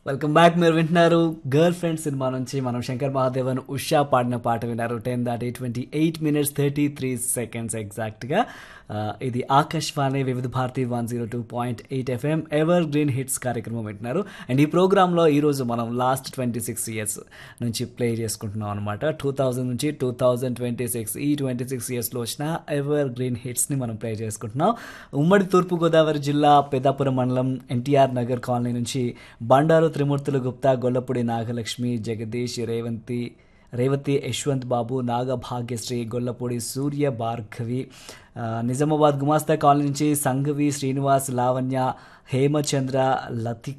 welcome back మీరు వింటున్నారు girl friend cinema నుంచి మనం శంకర్ మహాదేవన్ ఉషా పాడిన పాట విన్నారు టెన్ దాటి twenty eight minutes thirty three seconds ఎగ్జాక్ట్గా ఇది Akashvani Vividh Bharati one zero two point eight FM evergreen hits కార్యక్రమం వింటున్నారు అండ్ ఈ ప్రోగ్రాంలో ఈరోజు మనం లాస్ట్ ట్వంటీ సిక్స్ ఇయర్స్ నుంచి ప్లే చేసుకుంటున్నాం అనమాట టూ థౌజండ్ నుంచి టూ థౌజండ్ ట్వంటీ సిక్స్ ఈ ట్వంటీ సిక్స్ ఇయర్స్లో వచ్చిన ఎవర్ గ్రీన్ హిట్స్ని మనం ప్లే చేసుకుంటున్నాం ఉమ్మడి తూర్పుగోదావరి జిల్లా పెద్దాపురం మండలం ఎన్టీఆర్ నగర్ కాలనీ నుంచి బండారు త్రిమూర్తులు గుప్తా గొల్లపూడి నాగలక్ష్మి జగదీష్ రేవంతి రేవతి యశ్వంత్ బాబు నాగభాగ్యశ్రీ గొల్లపూడి సూర్య భార్గవి ఆ, నిజామాబాద్ గుమాస్తా కాలనీ నుంచి సంఘవి శ్రీనివాస్ లావణ్య హేమచంద్ర లతిక